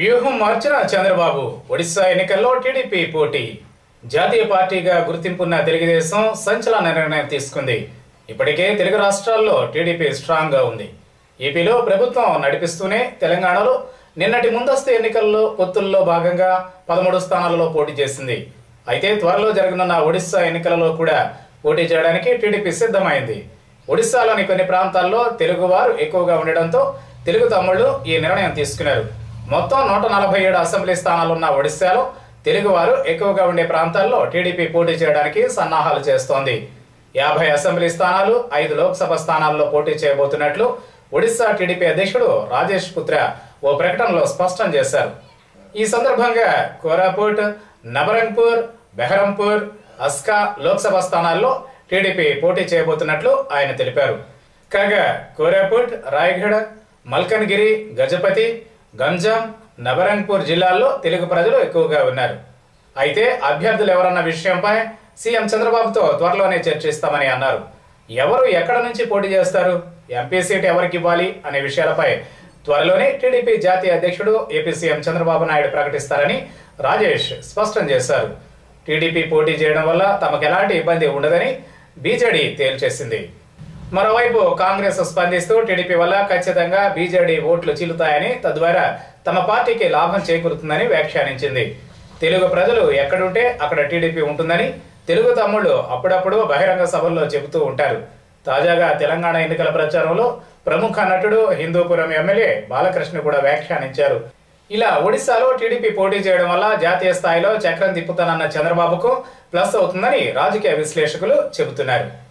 వ్యూహం మార్చిన చంద్రబాబు ఒడిశా ఎన్నికల్లో టీడీపీ పోటీ జాతీయ పార్టీగా గుర్తింపున్న తెలుగుదేశం సంచలన నిర్ణయం తీసుకుంది ఇప్పటికే తెలుగు రాష్ట్రాల్లో టీడీపీ స్ట్రాంగ్ గా ఉంది ఏపీలో ప్రభుత్వం నడిపిస్తూనే తెలంగాణలో నిన్నటి ముందస్తు ఎన్నికల్లో పొత్తుల్లో భాగంగా పదమూడు స్థానాలలో పోటీ చేసింది అయితే త్వరలో జరగనున్న ఒడిశా ఎన్నికలలో కూడా పోటీ చేయడానికి టీడీపీ సిద్ధమైంది ఒడిశాలోని కొన్ని ప్రాంతాల్లో తెలుగువారు ఎక్కువగా ఉండడంతో తెలుగు తమ్ముళ్లు ఈ నిర్ణయం తీసుకున్నారు మొత్తం నూట నలభై ఏడు అసెంబ్లీ స్థానాలున్న ఒడిశాలో తెలుగువారు ఎక్కువగా ఉండే ప్రాంతాల్లో టీడీపీ పోటీ చేయడానికి సన్నాహాలు చేస్తోంది యాభై అసెంబ్లీ స్థానాలు ఐదు లోక్సభ స్థానాల్లో పోటీ చేయబోతున్నట్లు ఒడిశా టీడీపీ అధ్యక్షుడు రాజేష్ పుత్ర ఓ ప్రకటనలో స్పష్టం చేశారు ఈ సందర్భంగా కోరాపుట్ నబరంగ్పూర్ బెహరంపూర్ అస్కా లోక్సభ స్థానాల్లో టీడీపీ పోటీ చేయబోతున్నట్లు ఆయన తెలిపారు కాగా కోరాపుట్ రాయగఢ మల్కన్గిరి గజపతి గంజాం నబరంగ్పూర్ జిల్లాల్లో తెలుగు ప్రజలు ఎక్కువగా ఉన్నారు అయితే అభ్యర్థులు ఎవరన్న విషయంపై సీఎం చంద్రబాబుతో త్వరలోనే చర్చిస్తామని అన్నారు ఎవరు ఎక్కడ నుంచి పోటీ చేస్తారు ఎంపీ సీట్ ఎవరికి ఇవ్వాలి అనే విషయాలపై త్వరలోనే టీడీపీ జాతీయ అధ్యక్షుడు ఏపీ సీఎం చంద్రబాబు నాయుడు ప్రకటిస్తారని రాజేష్ స్పష్టం చేశారు టీడీపీ పోటీ చేయడం వల్ల తమకు ఎలాంటి ఇబ్బంది ఉండదని బీజేడీ తేల్చేసింది మరోవైపు కాంగ్రెస్ స్పందిస్తూ టీడీపీ వల్ల ఖచ్చితంగా బీజేడీ ఓట్లు చీలుతాయని తద్వారా తమ పార్టీకి లాభం చేకూరుతుందని వ్యాఖ్యానించింది తెలుగు ప్రజలు ఎక్కడుంటే అక్కడ టీడీపీ ఉంటుందని తెలుగు తమ్ముళ్ళు అప్పుడప్పుడు బహిరంగ సభల్లో చెబుతూ ఉంటారు తాజాగా తెలంగాణ ఎన్నికల ప్రచారంలో ప్రముఖ నటుడు హిందూపురం ఎమ్మెల్యే బాలకృష్ణ కూడా వ్యాఖ్యానించారు ఇలా ఒడిశాలో టీడీపీ పోటీ చేయడం వల్ల జాతీయ స్థాయిలో చక్రం తిప్పుతానన్న చంద్రబాబుకు ప్లస్ అవుతుందని రాజకీయ విశ్లేషకులు చెబుతున్నారు